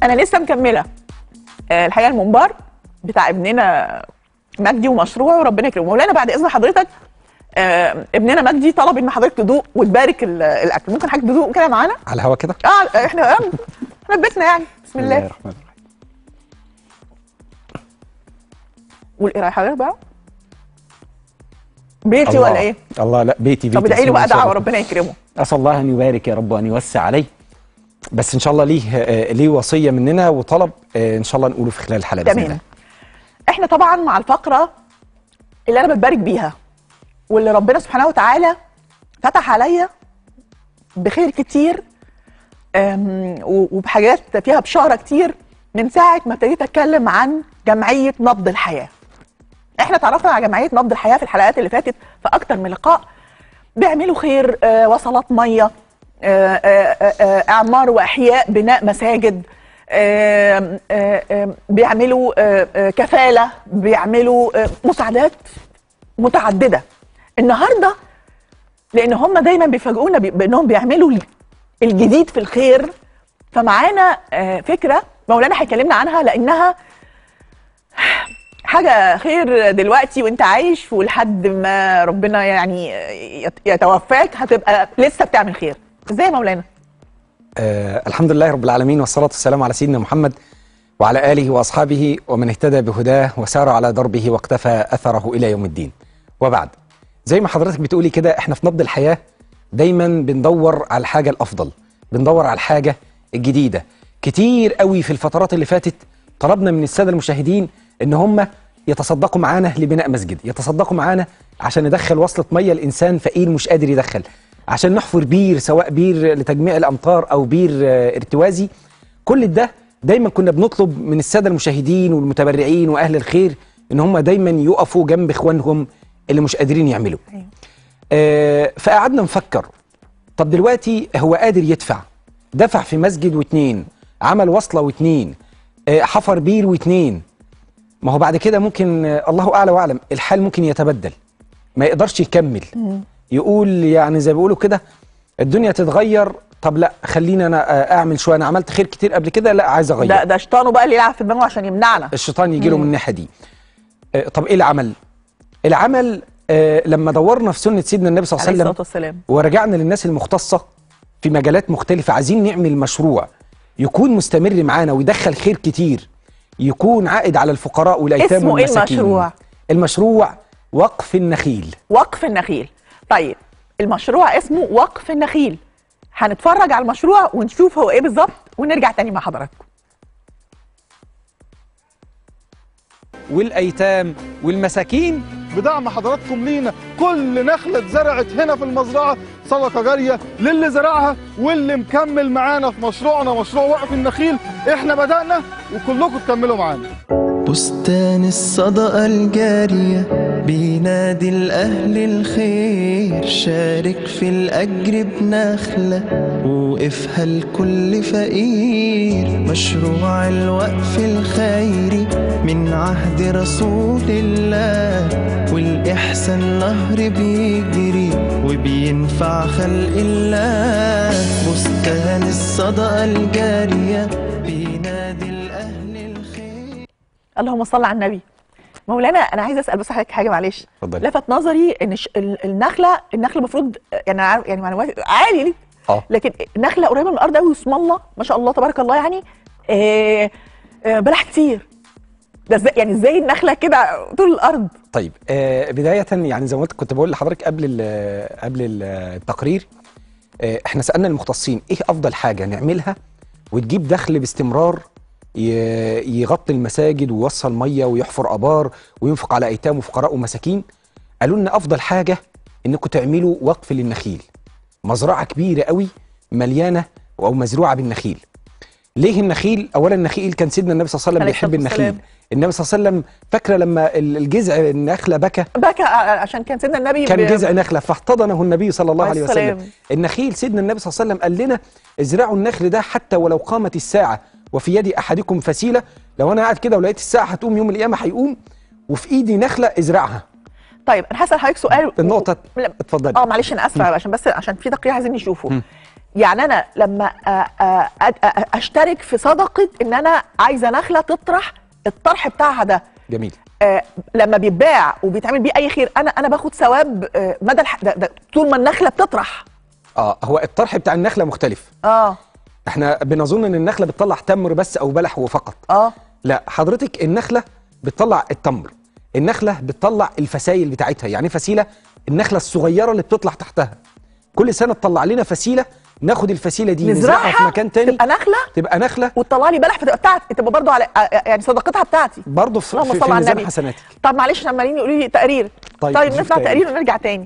انا لسه مكمله آه، الحقيقه المنبر بتاع ابننا مجدي ومشروعه وربنا يكرمه مولانا بعد اذن حضرتك آه، ابننا مجدي طلب ان حضرتك تدوق وتبارك ال- الاكل ممكن حضرتك تدوق كده معانا على الهوا كده اه احنا آه، احنا في بيتنا يعني بسم الله الرحمن الرحيم قول ايه رايك حضرتك بقى بيتي الله. ولا ايه الله لا بيتي بيتي طب ادعي له بسم بقى الله ما شاء دعوه الله. ربنا يكرمه اسال الله ان يبارك يا رب وان يوسع عليه بس ان شاء الله ليه آه، ليه وصيه مننا وطلب آه، ان شاء الله نقوله في خلال الحلقه باذن الله تمام احنا طبعا مع الفقره اللي انا بتبارك بيها واللي ربنا سبحانه وتعالى فتح عليا بخير كتير أم، و- وبحاجات فيها بشاره كتير من ساعه ما ابتديت اتكلم عن جمعيه نبض الحياه احنا اتعرفنا على جمعيه نبض الحياه في الحلقات اللي فاتت في اكتر من لقاء بيعملوا خير آه، وصلات ميه آه، آه، آه، اعمار واحياء بناء مساجد آه، آه، آه، بيعملوا آه، آه، كفاله بيعملوا آه، مساعدات متعدده النهارده لان هم دايما بيفاجئونا ب- بانهم بيعملوا الجديد في الخير فمعانا آه، فكره مولانا هيكلمنا عنها لانها حاجه خير دلوقتي وانت عايش ولحد ما ربنا يعني يت- يتوفاك هتبقى لسه بتعمل خير ازاي يا مولانا آه الحمد لله رب العالمين والصلاة والسلام على سيدنا محمد وعلى آله وأصحابه ومن اهتدى بهداه وسار على دربه واقتفى أثره إلى يوم الدين وبعد زي ما حضرتك بتقولي كده احنا في نبض الحياة دايما بندور على الحاجة الأفضل بندور على الحاجة الجديدة كتير قوي في الفترات اللي فاتت طلبنا من السادة المشاهدين ان هم يتصدقوا معانا لبناء مسجد يتصدقوا معانا عشان ندخل وصلة مية الإنسان فقير مش قادر يدخل عشان نحفر بير سواء بير لتجميع الأمطار أو بير آه، ارتوازي كل ده دايما كنا بنطلب من السادة المشاهدين والمتبرعين وأهل الخير ان هم دايما يقفوا جنب إخوانهم اللي مش قادرين يعملوا آه، فقعدنا نفكر طب دلوقتي هو قادر يدفع دفع في مسجد واتنين عمل وصلة واتنين آه، حفر بير واتنين ما هو بعد كده ممكن آه، الله أعلى وأعلم الحال ممكن يتبدل ما يقدرش يكمل يقول يعني زي ما بيقولوا كده الدنيا تتغير طب لا خليني انا آه، اعمل شويه انا عملت خير كتير قبل كده لا عايز اغير ده ده شيطانه بقى اللي يلعب في دماغه عشان يمنعنا الشيطان يجي له من الناحيه دي آه، طب ايه العمل العمل آه، لما دورنا في سنه سيدنا النبي صلى الله عليه عليه الصلاه وسلم والسلام ورجعنا للناس المختصه في مجالات مختلفه عايزين نعمل مشروع يكون مستمر معانا ويدخل خير كتير يكون عائد على الفقراء والايتام اسمه إيه والمساكين المشروع؟ المشروع وقف النخيل وقف النخيل طيب المشروع اسمه وقف النخيل هنتفرج على المشروع ونشوف هو ايه بالظبط ونرجع تاني مع حضراتكم والايتام والمساكين بدعم حضراتكم لينا كل نخلة اتزرعت هنا في المزرعة صدقة جارية للي زرعها واللي مكمل معانا في مشروعنا مشروع وقف النخيل احنا بدأنا وكلكم تكملوا معانا بستان الصدقة الجارية بينادي الأهل الخير شارك في الأجر بنخلة وقفها لكل فقير مشروع الوقف الخيري من عهد رسول الله والإحسان نهر بيجري وبينفع خلق الله بستان الصدقة الجارية بينادي الأهل الخير اللهم صل على النبي مولانا انا عايزه اسال بس حضرتك حاجه معلش اتفضلي. لفت نظري ان ش- ال- النخله النخله المفروض يعني أنا عارف يعني معلومات عالي ليه اه لكن النخله قريبه من الارض قوي واسم الله ما شاء الله تبارك الله يعني آه آه بلح كتير ده ازاي يعني ازاي النخله كده طول الارض طيب آه بداية يعني زي ما قلت كنت بقول لحضرتك قبل ال- قبل ال- التقرير آه احنا سألنا المختصين ايه افضل حاجة نعملها وتجيب دخل باستمرار ي- يغطي المساجد ويوصل مية ويحفر ابار وينفق على ايتام وفقراء ومساكين قالوا لنا افضل حاجة انكم تعملوا وقف للنخيل مزرعة كبيرة قوي مليانة او مزروعة بالنخيل ليه النخيل اولا النخيل كان سيدنا النبي صلى الله عليه وسلم عليه بيحب الصلاة النخيل والسلام. النبي صلى الله عليه وسلم فاكره لما ال- الجذع النخله بكى بكى عشان كان سيدنا النبي كان ب- جذع نخله فاحتضنه النبي صلى الله عليه عليه وسلم السلام. النخيل سيدنا النبي صلى الله عليه وسلم قال لنا ازرعوا النخل ده حتى ولو قامت الساعه وفي يد احدكم فسيله لو انا قاعد كده ولقيت الساعه هتقوم يوم القيامه هيقوم وفي ايدي نخله ازرعها طيب انا هسال حضرتك سؤال النقطه لا، اتفضلي اه معلش انا اسفه عشان بس عشان في تقرير عايزين نشوفه يعني انا لما آه، آه، أ- أ- اشترك في صدقه ان انا عايزه نخله تطرح الطرح بتاعها ده جميل آه، لما بيتباع وبيتعمل بيه اي خير انا انا باخد ثواب آه، مدى الح... ده ده طول ما النخله بتطرح اه هو الطرح بتاع النخله مختلف اه احنا بنظن ان النخله بتطلع تمر بس او بلح وفقط اه لا حضرتك النخله بتطلع التمر النخله بتطلع الفسايل بتاعتها يعني إيه فسيله النخله الصغيره اللي بتطلع تحتها كل سنه تطلع لنا فسيله ناخد الفسيله دي نزرعها في نزرعها مكان تاني تبقى نخله تبقى نخله وتطلع لي بلح فتبقى بتاعتي تبقى برضه على آه، يعني صدقتها بتاعتي برضه في, اللهم في, صل في على ميزان النبي. حسناتك طب معلش عشان عمالين يقولوا لي تقرير طيب، طيب نشوف نسمع تقرير. تقرير ونرجع تاني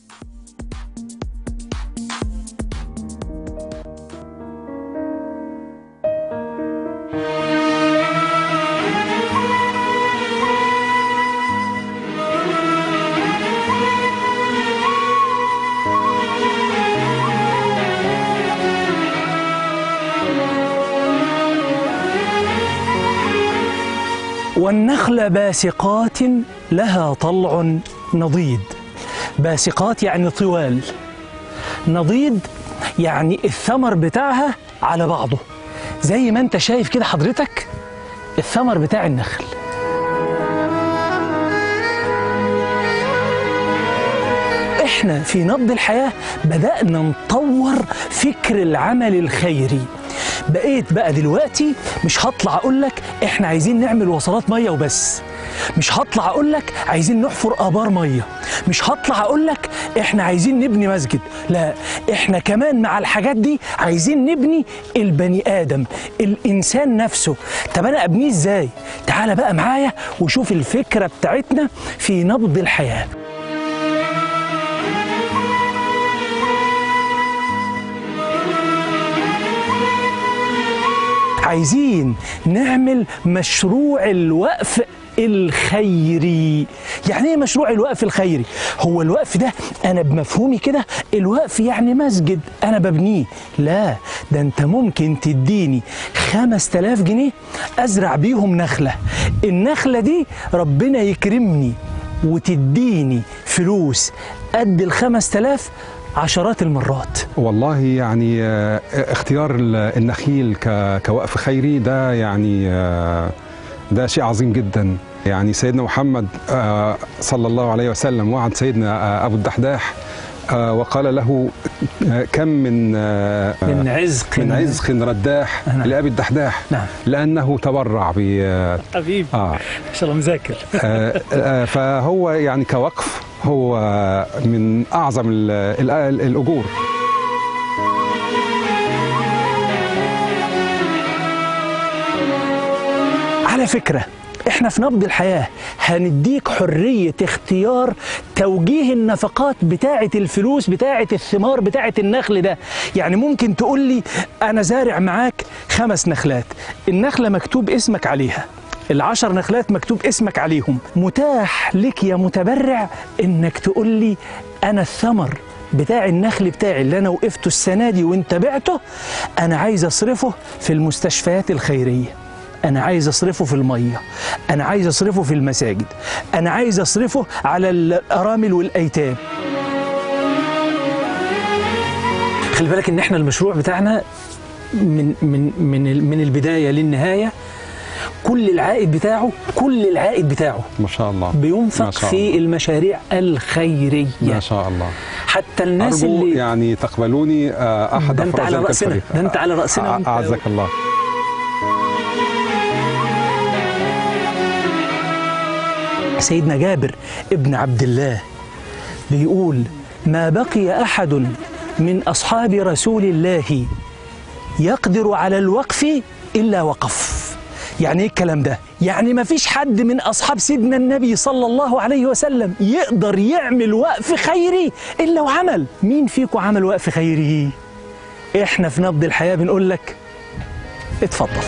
والنخل باسقات لها طلع نضيد باسقات يعني طوال نضيد يعني الثمر بتاعها على بعضه زي ما انت شايف كده حضرتك الثمر بتاع النخل احنا في نبض الحياة بدأنا نطور فكر العمل الخيري بقيت بقى دلوقتي مش هطلع اقول لك احنا عايزين نعمل وصلات ميه وبس مش هطلع اقول لك عايزين نحفر ابار ميه مش هطلع اقول لك احنا عايزين نبني مسجد لا احنا كمان مع الحاجات دي عايزين نبني البني ادم الانسان نفسه طب انا ابنيه ازاي تعال بقى معايا وشوف الفكره بتاعتنا في نبض الحياه عايزين نعمل مشروع الوقف الخيري يعني ايه مشروع الوقف الخيري هو الوقف ده انا بمفهومي كده الوقف يعني مسجد انا ببنيه لا ده انت ممكن تديني خمس تلاف جنيه ازرع بيهم نخلة النخلة دي ربنا يكرمني وتديني فلوس قد الخمس تلاف عشرات المرات والله يعني آه، اختيار ال- النخيل ك- كوقف خيري ده يعني آه، ده شيء عظيم جدا يعني سيدنا محمد آه، صلى الله عليه وسلم وعد سيدنا آه، ابو الدحداح آه، وقال له آه، كم من آه، من عزق من عزق رداح نعم. لابي الدحداح نعم. لانه تبرع ب آه، حبيبي آه ان شاء الله مذاكر آه، آه، فهو يعني كوقف هو من اعظم ال- ال- الاجور على فكرة احنا في نبض الحياة هنديك حرية اختيار توجيه النفقات بتاعة الفلوس بتاعة الثمار بتاعة النخل ده يعني ممكن تقول لي انا زارع معاك خمس نخلات النخلة مكتوب اسمك عليها العشر نخلات مكتوب اسمك عليهم متاح لك يا متبرع انك تقول لي انا الثمر بتاع النخل بتاعي اللي انا وقفته السنه دي وانت بعته انا عايز اصرفه في المستشفيات الخيريه انا عايز اصرفه في الميه انا عايز اصرفه في المساجد انا عايز اصرفه على الارامل والايتام خلي بالك ان احنا المشروع بتاعنا من من من ال- من البدايه للنهايه كل العائد بتاعه كل العائد بتاعه ما شاء الله ما بينفق شاء في الله. المشاريع الخيريه ما شاء الله حتى الناس أرجو اللي يعني تقبلوني آه، أحد ده أنت أفراد على ذلك رأسنا، الفريق. ده أنت على رأسنا آه، وأنت- أعزك الله سيدنا جابر ابن عبد الله بيقول ما بقي احد من اصحاب رسول الله يقدر على الوقف الا وقف يعني ايه الكلام ده يعني ما فيش حد من اصحاب سيدنا النبي صلى الله عليه وسلم يقدر يعمل وقف خيري الا وعمل مين فيكم عمل وقف خيري احنا في نبض الحياه بنقول لك اتفضل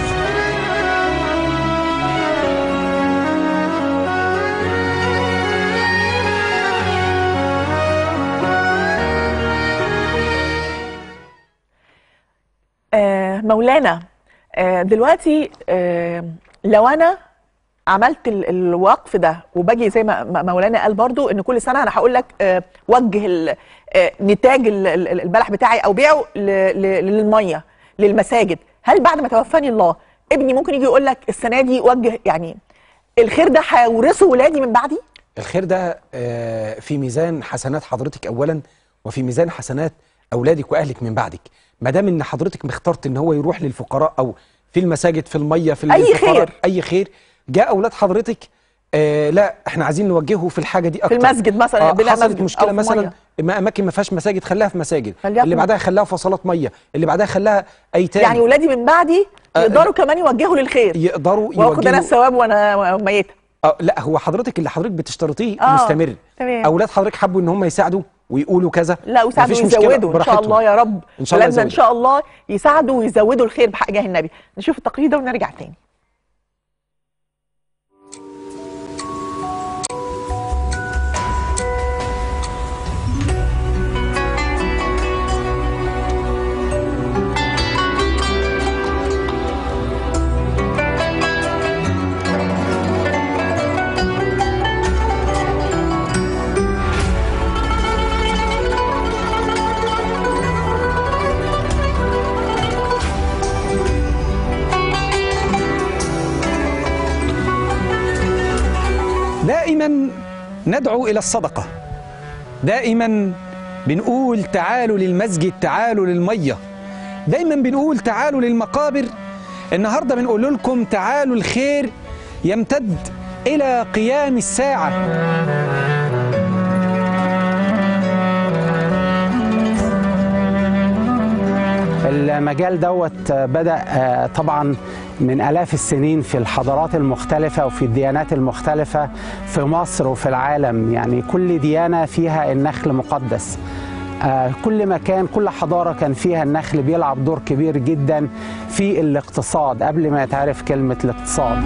آه مولانا آه دلوقتي آه لو انا عملت ال- الوقف ده وباجي زي ما ما مولانا قال برضو ان كل سنه انا هقول لك آه، وجه ال- آه، نتاج ال- ال- البلح بتاعي او بيعه ل- ل- للميه للمساجد هل بعد ما توفاني الله ابني ممكن يجي يقول لك السنه دي وجه يعني الخير ده هورثه ولادي من بعدي الخير ده آه، في ميزان حسنات حضرتك اولا وفي ميزان حسنات اولادك واهلك من بعدك ما دام ان حضرتك مخترت ان هو يروح للفقراء او في المساجد في الميه في أي الفقراء، خير. اي خير جاء اولاد حضرتك آه لا احنا عايزين نوجهه في الحاجه دي اكتر المسجد مثلا، آه بناء حصلت مسجد مشكله أو في مثلا مية. ما اماكن ما فيهاش مساجد خليها في مساجد خليها اللي في بعدها خلاها فصلات ميه اللي بعدها خلاها ايتام يعني ولادي من بعدي آه، يقدروا كمان يوجهوا للخير يقدروا واخد انا يوجهوا الثواب وانا ميته اه لا هو حضرتك اللي حضرتك بتشترطيه آه، مستمر تمام. اولاد حضرتك حبوا ان هم يساعدوا ويقولوا كذا لا ويساعدوا مفيش مشكلة، ويزودوا ان شاء براحتهم. الله يا رب ان شاء الله ولادنا ان يزودوا. شاء الله يساعدوا ويزودوا الخير بحق جاه النبي نشوف التقرير ده ونرجع تاني دائما ندعو الى الصدقه دائما بنقول تعالوا للمسجد تعالوا للميه دايما بنقول تعالوا للمقابر النهارده بنقول لكم تعالوا الخير يمتد الى قيام الساعه المجال دوت بدأ آه، طبعا من آلاف السنين في الحضارات المختلفة وفي الديانات المختلفة في مصر وفي العالم يعني كل ديانة فيها النخل مقدس آه، كل مكان كل حضارة كان فيها النخل بيلعب دور كبير جدا في الاقتصاد قبل ما يتعرف كلمة الاقتصاد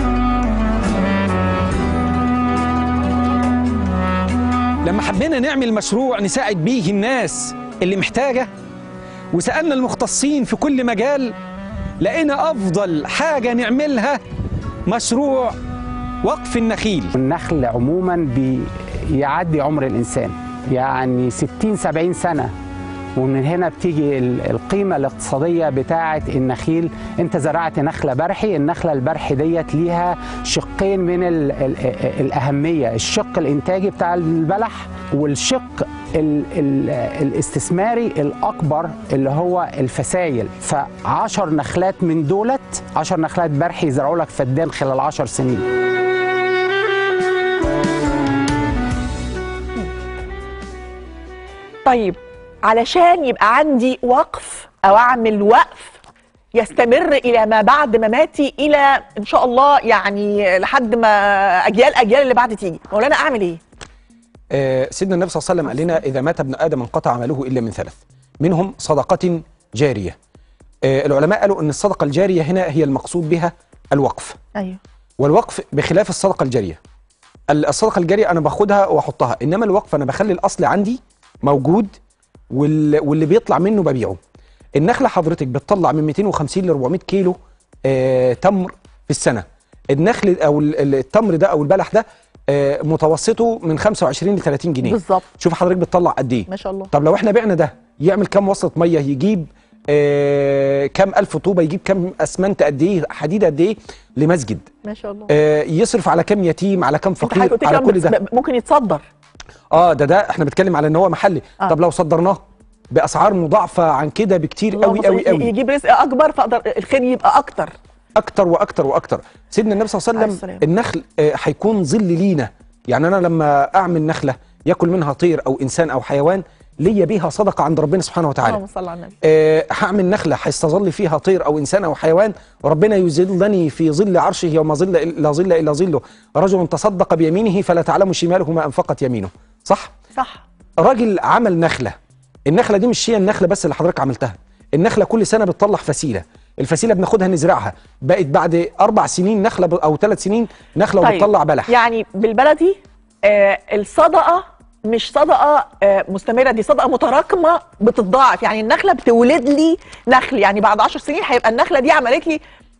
لما حبينا نعمل مشروع نساعد بيه الناس اللي محتاجة وسألنا المختصين في كل مجال لقينا أفضل حاجة نعملها مشروع وقف النخيل النخل عموما بيعدي عمر الإنسان يعني 60 70 سنة ومن هنا بتيجي ال- القيمة الاقتصادية بتاعة النخيل انت زرعت نخلة برحي النخلة البرحي ديت ليها شقين من ال ال الأهمية الشق الإنتاجي بتاع البلح والشق ال ال الاستثماري الأكبر اللي هو الفسايل فعشر نخلات من دولت عشر نخلات برحي يزرعوا لك فدان خلال عشر سنين طيب علشان يبقى عندي وقف او اعمل وقف يستمر الى ما بعد مماتي الى ان شاء الله يعني لحد ما اجيال اجيال اللي بعد تيجي مولانا اعمل ايه آه، سيدنا النبي صلى الله عليه وسلم قال لنا اذا مات ابن ادم انقطع عمله الا من ثلاث منهم صدقه جاريه آه، العلماء قالوا ان الصدقه الجاريه هنا هي المقصود بها الوقف ايوه والوقف بخلاف الصدقه الجاريه ال- الصدقه الجاريه انا باخدها واحطها انما الوقف انا بخلي الاصل عندي موجود وال- واللي بيطلع منه ببيعه النخله حضرتك بتطلع من 250 ل 400 كيلو آه تمر في السنه النخل او ال- ال- التمر ده او البلح ده آه متوسطه من 25 ل 30 جنيه بالظبط. شوف حضرتك بتطلع قد ايه ما شاء الله طب لو احنا بعنا ده يعمل كام وصلة ميه يجيب آه كام الف طوبه يجيب كام اسمنت قد ايه حديد قد ايه لمسجد ما شاء الله آه يصرف على كام يتيم على كام انت فقير حضرتك قلت لي على كمان كل ده بت- ممكن يتصدر اه ده ده احنا بنتكلم على ان هو محلي آه. طب لو صدرناه باسعار مضاعفه عن كده بكتير اللهم قوي صل- قوي قوي يجيب رزق اكبر فاقدر الخير يبقى اكتر اكتر واكتر واكتر سيدنا النبي صلى الله عليه عليه السلام. وسلم النخل آه، هيكون ظل لينا يعني انا لما اعمل نخله ياكل منها طير او انسان او حيوان ليا بيها صدقه عند ربنا سبحانه وتعالى اللهم صل على النبي آه، هعمل نخله هيستظل فيها طير او انسان او حيوان وربنا يظلني في ظل عرشه يوم ظل لا ظل الا ظله رجل تصدق بيمينه فلا تعلم شماله ما انفقت يمينه صح صح راجل عمل نخله النخله دي مش هي النخله بس اللي حضرتك عملتها النخله كل سنه بتطلع فسيله الفسيله بناخدها نزرعها بقت بعد اربع سنين نخله ب... او ثلاث سنين نخله طيب وبتطلع بلح يعني بالبلدي آه الصدقه مش صدقه آه مستمره دي صدقه متراكمه بتتضاعف يعني النخله بتولد لي نخل يعني بعد 10 سنين هيبقى النخله دي عملت لي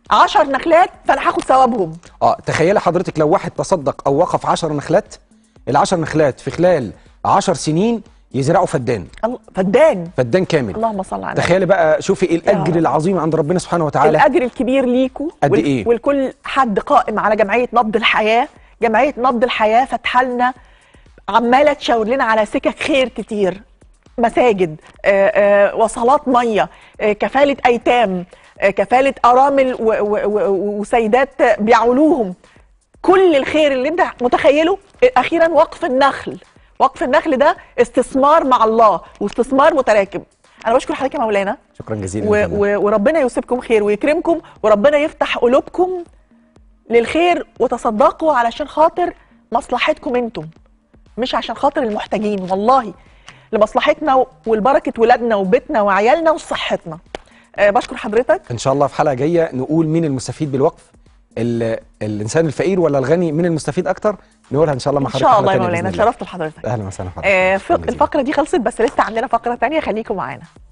10 نخلات فانا هاخد ثوابهم اه تخيلي حضرتك لو واحد تصدق او وقف 10 نخلات العشر نخلات في خلال 10 سنين يزرعوا فدان الله فدان فدان كامل اللهم صل على النبي تخيلي بقى شوفي يا الاجر رب. العظيم عند ربنا سبحانه وتعالى الاجر الكبير ليكوا قد وال- إيه؟ ولكل حد قائم على جمعيه نبض الحياه جمعيه نبض الحياه فاتحه لنا عماله تشاور لنا على سكك خير كتير مساجد آه، آه، وصلات ميه آه، كفاله ايتام آه، كفاله ارامل و- و- و- وسيدات بيعولوهم كل الخير اللي انت متخيله اخيرا وقف النخل وقف النخل ده استثمار مع الله واستثمار متراكب انا بشكر حضرتك يا مولانا شكرا جزيلا و يا فندم. و وربنا يوسبكم خير ويكرمكم وربنا يفتح قلوبكم للخير وتصدقوا علشان خاطر مصلحتكم انتم مش عشان خاطر المحتاجين والله لمصلحتنا والبركة ولادنا وبيتنا وعيالنا وصحتنا أه بشكر حضرتك ان شاء الله في حلقه جايه نقول مين المستفيد بالوقف ال- الانسان الفقير ولا الغني مين المستفيد اكتر نقولها ان شاء الله مع ان حضرتك شاء الله يا مرة تانية مولانا بإذن الله. شرفت لحضرتك اهلا وسهلا حضرتك أه شكراً فق- جزيلاً. الفقرة دي خلصت بس لسه عندنا فقرة تانية خليكم معانا